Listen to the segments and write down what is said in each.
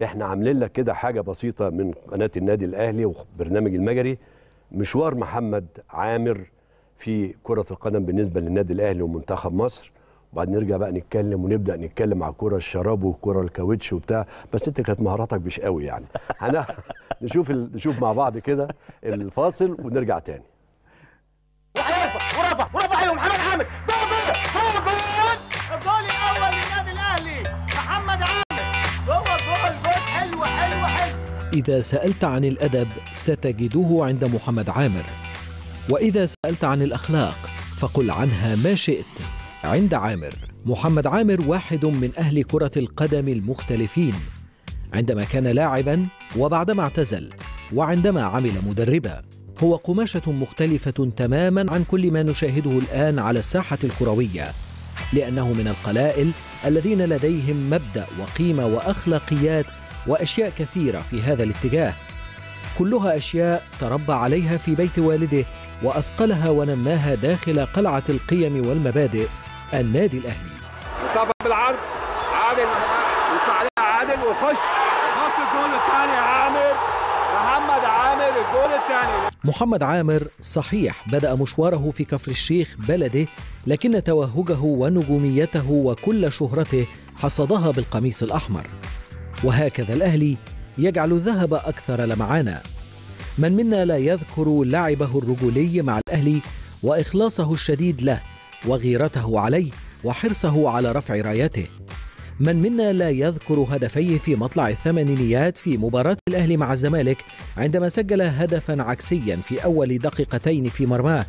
احنا عاملين لك كده حاجه بسيطه من قناه النادي الاهلي وبرنامج المجري مشوار محمد عامر في كره القدم بالنسبه للنادي الاهلي ومنتخب مصر وبعد نرجع بقى نتكلم ونبدا نتكلم على كره الشراب وكره الكاوتش وبتاع بس انت كانت مهاراتك مش قوي يعني هن... نشوف ال... نشوف مع بعض كده الفاصل ونرجع تاني ورفع ورفع ورفع ايوه محمد عامر ضربه جول جول الجول الاول للنادي الاهلي محمد عامر جوه جول جول حلو حلو حلو إذا سألت عن الأدب ستجده عند محمد عامر وإذا سألت عن الأخلاق فقل عنها ما شئت عند عامر محمد عامر واحد من أهل كرة القدم المختلفين عندما كان لاعبا وبعدما اعتزل وعندما عمل مدربا هو قماشة مختلفة تماما عن كل ما نشاهده الآن على الساحة الكروية لأنه من القلائل الذين لديهم مبدأ وقيمة وأخلاقيات وأشياء كثيرة في هذا الاتجاه كلها أشياء تربى عليها في بيت والده وأثقلها ونماها داخل قلعة القيم والمبادئ النادي الأهلي مصطفى بالعرض عادل يطلع عليها عادل ويخش حط الجول الثاني يا عامر محمد عامر الجول الثاني محمد عامر صحيح بدأ مشواره في كفر الشيخ بلده لكن توهجه ونجوميته وكل شهرته حصدها بالقميص الأحمر وهكذا الأهلي يجعل الذهب أكثر لمعانا من منا لا يذكر لعبه الرجولي مع الأهلي وإخلاصه الشديد له وغيرته عليه وحرصه على رفع رايته من منا لا يذكر هدفيه في مطلع الثمانينيات في مباراة الأهلي مع الزمالك عندما سجل هدفا عكسيا في أول دقيقتين في مرماه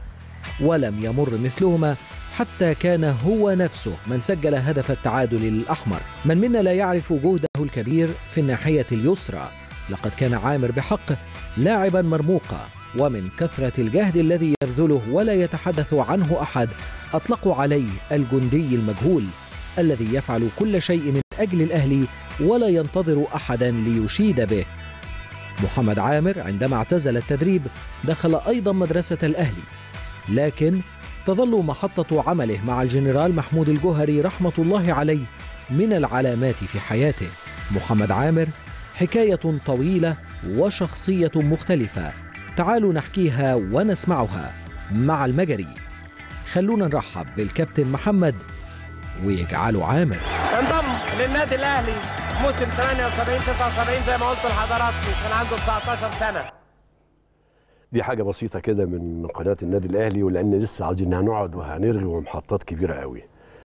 ولم يمر مثلهما حتى كان هو نفسه من سجل هدف التعادل الأحمر من منا لا يعرف جهده الكبير في الناحية اليسرى لقد كان عامر بحق لاعبا مرموقا ومن كثرة الجهد الذي يبذله ولا يتحدث عنه أحد أطلقوا عليه الجندي المجهول الذي يفعل كل شيء من أجل الأهلي ولا ينتظر أحدا ليشيد به محمد عامر عندما اعتزل التدريب دخل أيضا مدرسة الأهلي لكن تظل محطة عمله مع الجنرال محمود الجوهري رحمة الله عليه من العلامات في حياته محمد عامر حكاية طويلة وشخصية مختلفة تعالوا نحكيها ونسمعها مع المجري خلونا نرحب بالكابتن محمد ويجعله عامر انضم للنادي الاهلي موسم 78 79 زي ما قلت لحضراتكم كان عنده 19 سنه دي حاجه بسيطه كده من قناه النادي الاهلي ولان لسه عاوزين هنقعد وهنرغي ومحطات كبيره قوي